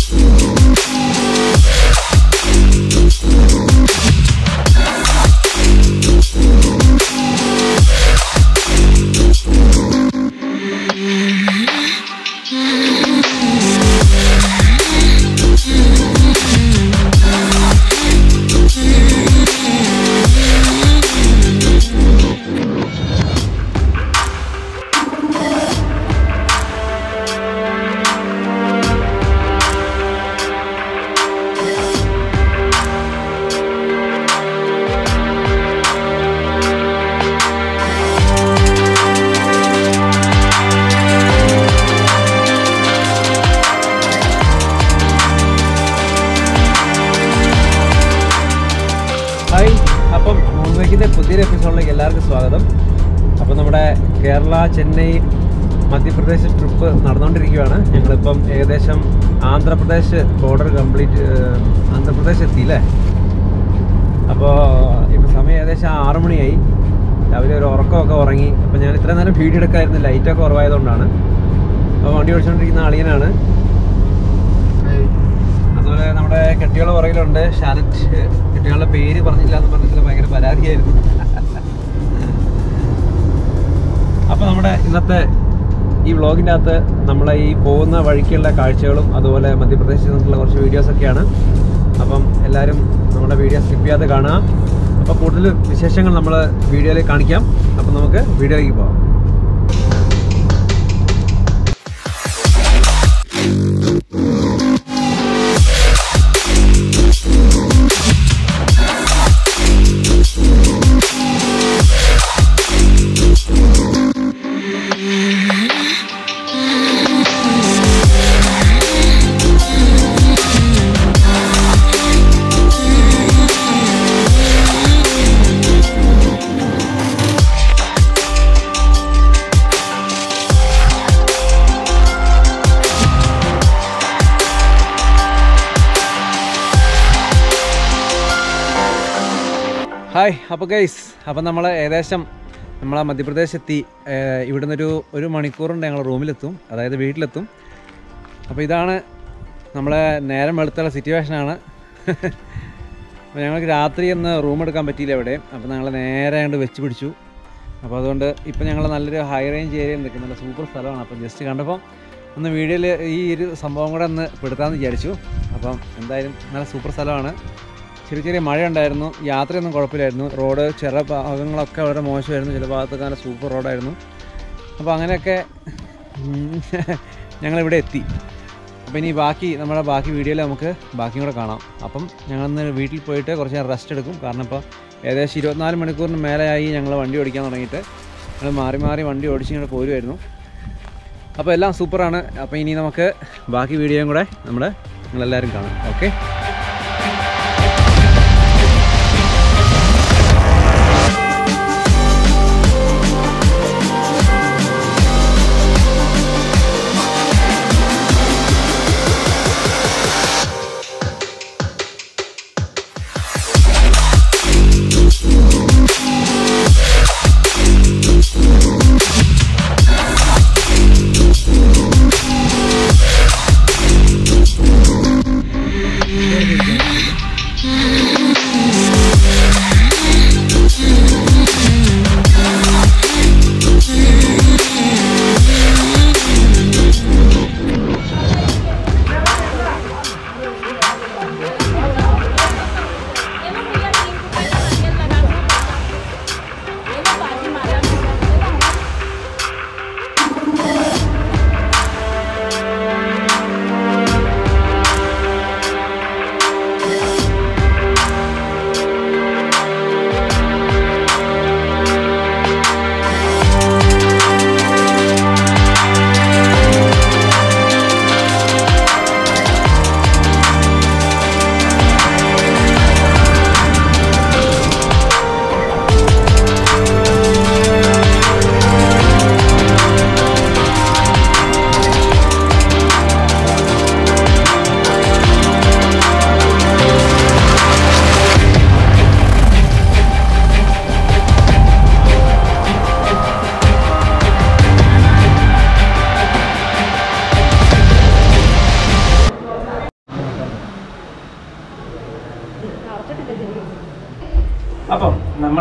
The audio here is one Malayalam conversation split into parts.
ഹായ് അപ്പം മൂന്നേക്കിൻ്റെ പുതിയൊരു എപ്പിസോഡിലേക്ക് എല്ലാവർക്കും സ്വാഗതം അപ്പം നമ്മുടെ കേരള ചെന്നൈ മധ്യപ്രദേശ് ട്രിപ്പ് നടന്നുകൊണ്ടിരിക്കുകയാണ് ഞങ്ങളിപ്പം ഏകദേശം ആന്ധ്രാപ്രദേശ് ബോർഡർ കംപ്ലീറ്റ് ആന്ധ്രാപ്രദേശ് എത്തി അല്ലേ അപ്പോൾ ഇപ്പം സമയം ഏകദേശം ആറ് മണിയായി രാവിലെ ഒരു ഉറക്കമൊക്കെ ഉറങ്ങി അപ്പം ഞാൻ ഇത്രയും നേരം വീഡിയോ എടുക്കായിരുന്നു ലൈറ്റൊക്കെ കുറവായതുകൊണ്ടാണ് അപ്പോൾ വണ്ടി ഓടിച്ചുകൊണ്ടിരിക്കുന്ന അളിയനാണ് അതുപോലെ നമ്മുടെ കെട്ടികളെ പുറകിലുണ്ട് ഷാനറ്റ് കെട്ടികളുടെ പേര് പറഞ്ഞില്ല എന്ന് പറഞ്ഞതിൽ ഭയങ്കര പരാതിയായിരുന്നു അപ്പോൾ നമ്മുടെ ഇന്നത്തെ ഈ വ്ളോഗിൻ്റെ അകത്ത് നമ്മളെ ഈ പോകുന്ന വഴിക്കുള്ള കാഴ്ചകളും അതുപോലെ മധ്യപ്രദേശിൽ നിന്നുള്ള കുറച്ച് വീഡിയോസൊക്കെയാണ് അപ്പം എല്ലാവരും നമ്മുടെ വീഡിയോ സ്കിപ്പ് ചെയ്യാതെ കാണുക അപ്പോൾ കൂടുതൽ വിശേഷങ്ങൾ നമ്മൾ വീഡിയോയിൽ കാണിക്കാം അപ്പം നമുക്ക് വീഡിയോയിലേക്ക് പോകാം ഹായ് അപ്പോൾ ഗൈസ് അപ്പം നമ്മൾ ഏകദേശം നമ്മളെ മധ്യപ്രദേശ് എത്തി ഏഹ് ഇവിടുന്ന് ഒരു ഒരു മണിക്കൂറുണ്ട് ഞങ്ങൾ റൂമിലെത്തും അതായത് വീട്ടിലെത്തും അപ്പോൾ ഇതാണ് നമ്മളെ നേരം വെളുത്തുള്ള സിറ്റുവേഷനാണ് അപ്പോൾ ഞങ്ങൾക്ക് രാത്രി ഒന്ന് റൂം എടുക്കാൻ പറ്റിയില്ല ഇവിടെ അപ്പോൾ ഞങ്ങൾ നേരെ കണ്ട് വെച്ച് പിടിച്ചു അപ്പോൾ അതുകൊണ്ട് ഇപ്പോൾ ഞങ്ങൾ നല്ലൊരു ഹൈ റേഞ്ച് ഏരിയയിൽ നിൽക്കുന്ന നല്ല സൂപ്പർ സ്ഥലമാണ് അപ്പം ജസ്റ്റ് കണ്ടപ്പോൾ ഒന്ന് വീഡിയോയിൽ ഈ ഒരു സംഭവം കൂടെ ഒന്ന് പെടുത്താമെന്ന് വിചാരിച്ചു അപ്പം എന്തായാലും നല്ല സൂപ്പർ സ്ഥലമാണ് ചെറിയ ചെറിയ മഴ ഉണ്ടായിരുന്നു യാത്രയൊന്നും കുഴപ്പമില്ലായിരുന്നു റോഡ് ചില ഭാഗങ്ങളൊക്കെ വളരെ മോശമായിരുന്നു ചില ഭാഗത്തൊക്കെ നല്ല സൂപ്പർ റോഡായിരുന്നു അപ്പോൾ അങ്ങനെയൊക്കെ ഉം, ഞങ്ങളിവിടെ എത്തി അപ്പോൾ ഇനി ബാക്കി നമ്മുടെ ബാക്കി വീഡിയോയിൽ നമുക്ക് ബാക്കിയും കൂടെ കാണാം അപ്പം ഞങ്ങളിന്ന് വീട്ടിൽ പോയിട്ട് കുറച്ച് നേരം റെസ്റ്റ് എടുക്കും കാരണം ഇപ്പോൾ ഏകദേശം ഇരുപത്തിനാല് മണിക്കൂറിന് മേലെയായി ഞങ്ങൾ വണ്ടി ഓടിക്കാൻ തുടങ്ങിയിട്ട് ഞങ്ങൾ മാറി മാറി വണ്ടി ഓടിച്ച് ഇങ്ങനെ പോരുമായിരുന്നു അപ്പോൾ എല്ലാം സൂപ്പറാണ് അപ്പോൾ ഇനി നമുക്ക് ബാക്കി വീഡിയോയും കൂടെ നമ്മൾ നിങ്ങളെല്ലാവരും കാണാം ഓക്കെ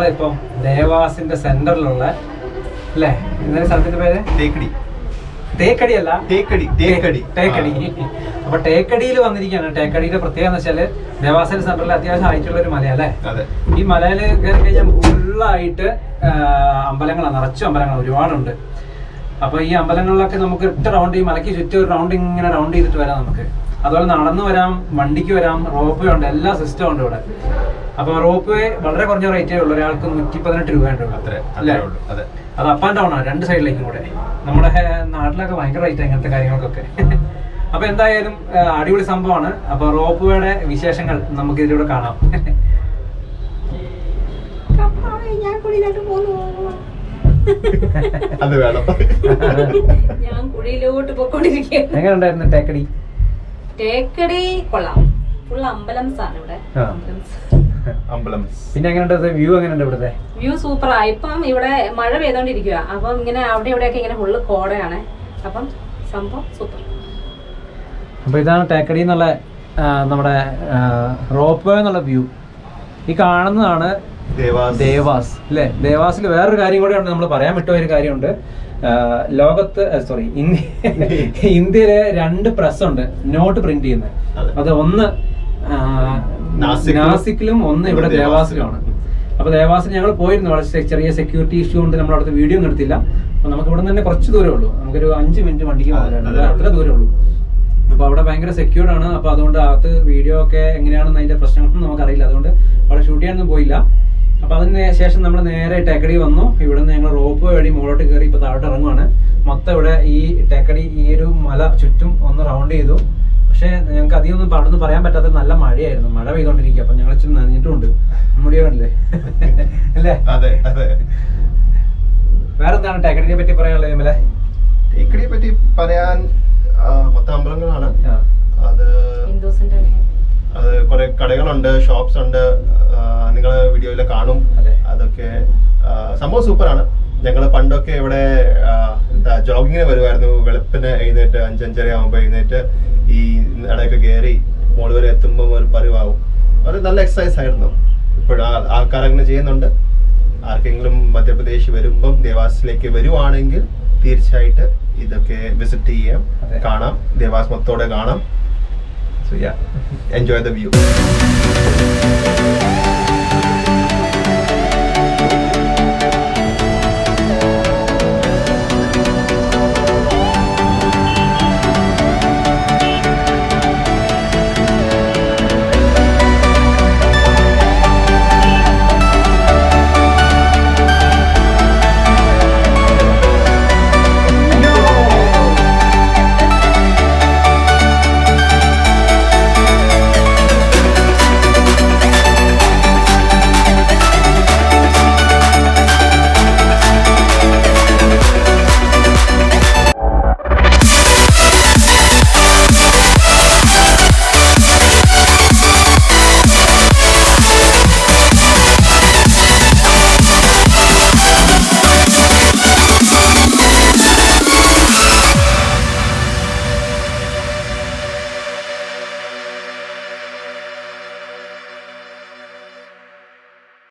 നമ്മളിപ്പം ദേവാസിന്റെ സെന്ററിലുള്ള അല്ലേ എന്തായാലും സ്ഥലത്തിന്റെ പേര് തേക്കടി തേക്കടി അല്ല തേക്കടി തേക്കടി തേക്കടി അപ്പൊ തേക്കടിയിൽ വന്നിരിക്കുകയാണ് തേക്കടിയുടെ പ്രത്യേകത എന്ന് വെച്ചാല് ദേവാസിന്റെ സെന്ററിൽ അത്യാവശ്യം ഹൈറ്റുള്ള ഒരു മലയല്ലേ അതെ ഈ മലയിൽ കയറി കഴിഞ്ഞാൽ ഫുള്ളായിട്ട് അമ്പലങ്ങളാണ് നിറച്ചും അമ്പലങ്ങൾ ഒരുപാടുണ്ട് അപ്പൊ ഈ അമ്പലങ്ങളിലൊക്കെ നമുക്ക് ഒറ്റ റൗണ്ട് ഈ മലയ്ക്ക് ചുറ്റും ഒരു റൗണ്ട് ഇങ്ങനെ റൗണ്ട് ചെയ്തിട്ട് വരാം നമുക്ക് അതുപോലെ നടന്നു വരാം വണ്ടിക്ക് വരാം റോപ്പ് വേ ഉണ്ട് എല്ലാ സിസ്റ്റം ഉണ്ട് ഇവിടെ അപ്പൊ റോപ്പ് വേ വളരെ കുറഞ്ഞ റേറ്റേ ഉള്ളൂ ഒരാൾക്ക് നൂറ്റി പതിനെട്ട് രൂപയുണ്ട് അത്രേ അല്ലേ അത്രേ ഉള്ളൂ അതെ അത് അപ്പ് ആൻഡ് ഡൗൺ ആണ് രണ്ട് സൈഡിലേക്കും കൂടെ നമ്മുടെ ഹെ- നാട്ടിലൊക്കെ ഭയങ്കര റേറ്റ് ഇങ്ങനത്തെ കാര്യങ്ങൾക്കൊക്കെ അപ്പൊ എന്തായാലും ആ, അടിപൊളി സംഭവമാണ് അപ്പൊ റോപ്പ് വേയുടെ വിശേഷങ്ങൾ നമുക്ക് ഇതിലൂടെ കാണാം കർത്താവേ, ഞാൻ കുഴിയിലോട്ട് പോന്നു അത് വേണം ഞാൻ കുഴിയിലോട്ട് പോയിക്കൊണ്ടിരിക്കുകയാണ് എങ്ങനെ ഉണ്ടായിരുന്നു ടേക്കടി തേക്കടി കൊള്ളാം ഫുൾ അമ്പലംസ് ആണ് ഇവിടെ ആ. അമ്പലം പിന്നെ എങ്ങനെയുണ്ട് വ്യൂ എങ്ങനെയുണ്ട് ഇവിടുത്തെ വ്യൂ സൂപ്പറാ ഇപ്പം ഇവിടെ മഴ പെയ്തോണ്ടിരിക്കുക അപ്പം ഇങ്ങനെ അവിടെ ഇവിടെയൊക്കെ ഇങ്ങനെ ഫുള്ള് കോടയാണ് അപ്പം സംഭവം സൂപ്പർ അപ്പൊ ഇതാണ് ടേക്കടി എന്നുള്ള ആ, നമ്മുടെ റോപ്പ് വേ എന്നുള്ള വ്യൂ ഈ കാണുന്നതാണ് ദേവാസ് ദേവാസ് അല്ലേ ദേവാസിൽ വേറൊരു കാര്യം കൂടെ ഉണ്ട് നമ്മൾ പറയാൻ വിട്ട ഒരു കാര്യമുണ്ട് ആ, ലോകത്ത് സോറി ഇന്ത്യ ഇന്ത്യയിലെ രണ്ട് പ്രസ് ഉണ്ട് നോട്ട് പ്രിന്റ് ചെയ്യുന്നത് അതെ. അത് ഒന്ന് ആ, നാസിക്കിലും നാസിക്കിലും ഒന്ന് ഇവിടെ ഇവിടെ ദേവാസിലുമാണ് അപ്പൊ ദേവാസിൽ ഞങ്ങൾ പോയിരുന്നു വളരെ ചെ- ചെറിയ സെക്യൂരിറ്റി ഇഷ്യൂ കൊണ്ട് നമ്മൾ അവിടുത്തെ വീഡിയോ ഒന്നും എടുത്തില്ല അപ്പൊ നമുക്ക് ഇവിടെ നിന്ന് തന്നെ കുറച്ച് ദൂരമേ ഉള്ളൂ നമുക്കൊരു അഞ്ച് മിനിറ്റ് വണ്ടിക്ക് അതെ, പോകാനാണ് അതെ. അത്ര ദൂരമേ ഉള്ളൂ അപ്പൊ അവിടെ ഭയങ്കര സെക്യൂർഡ് ആണ് അപ്പൊ അതുകൊണ്ട് അകത്ത് വീഡിയോ ഒക്കെ എങ്ങനെയാണെന്ന് അതിന്റെ പ്രശ്നങ്ങളൊന്നും നമുക്കറിയില്ല അതുകൊണ്ട് അവിടെ ഷൂട്ട് ചെയ്യാനൊന്നും പോയില്ല അപ്പൊ അതിന് ശേഷം നമ്മൾ നേരെ ടേക്കടി വന്നു ഇവിടെ നിന്ന് ഞങ്ങൾ റോപ്പ് വഴി മുകളോട്ട് കയറി ഇപ്പൊ താഴോട്ട് ഇറങ്ങുവാണ് മൊത്തം ഇവിടെ ഈ ടേക്കടി ഈ ഒരു മല ചുറ്റും ഒന്ന് റൗണ്ട് ചെയ്തു പക്ഷെ ഞങ്ങൾക്ക് അധികം ഒന്നും പടന്ന് പറയാൻ പറ്റാത്ത നല്ല മഴയായിരുന്നു മഴ പെയ്തോണ്ടിരിക്കുക അപ്പൊ ഞങ്ങൾ ഇച്ചിരി നനഞ്ഞിട്ടുണ്ട് മുടിയോ കണ്ടില്ലേ അല്ലേ അതെ അതെ വേറെ എന്താണ് ടേക്കടിനെ പറ്റി പറയാനുള്ളത് വിമലെ തേക്കടിയെ പറ്റി പറയാൻ ആ, മൊത്തം അമ്പലങ്ങളാണ് ആ. അത് ഹിന്ദുസിന്റെ അത് കുറെ കടകളുണ്ട് ഷോപ്സ് ഉണ്ട് നിങ്ങൾ വീഡിയോയിൽ കാണും അതെ. അതൊക്കെ ആ, സംഭവം സൂപ്പറാണ് ഞങ്ങൾ പണ്ടൊക്കെ ഇവിടെ ആ, എന്താ ജോഗിങ്ങിന് വരുമായിരുന്നു വെളുപ്പിന് എഴുന്നേറ്റ് അഞ്ചഞ്ചര ആകുമ്പോൾ എഴുന്നേറ്റ് ഈ ഇടയൊക്കെ കയറി മോള് വരെ എത്തുമ്പോൾ ഒരു പറിവാകും ഒരു നല്ല എക്സസൈസ് ആയിരുന്നു ഇപ്പോഴും ആൾക്കാർ അങ്ങനെ ചെയ്യുന്നുണ്ട് ആർക്കെങ്കിലും മധ്യപ്രദേശ് വരുമ്പം ദേവാസിലേക്ക് വരുവാണെങ്കിൽ തീർച്ചയായിട്ട് ഇതൊക്കെ വിസിറ്റ് ചെയ്യാം അതെ. കാണാം ദേവാസ് മൊത്തോടെ കാണാം so ya enjoy the view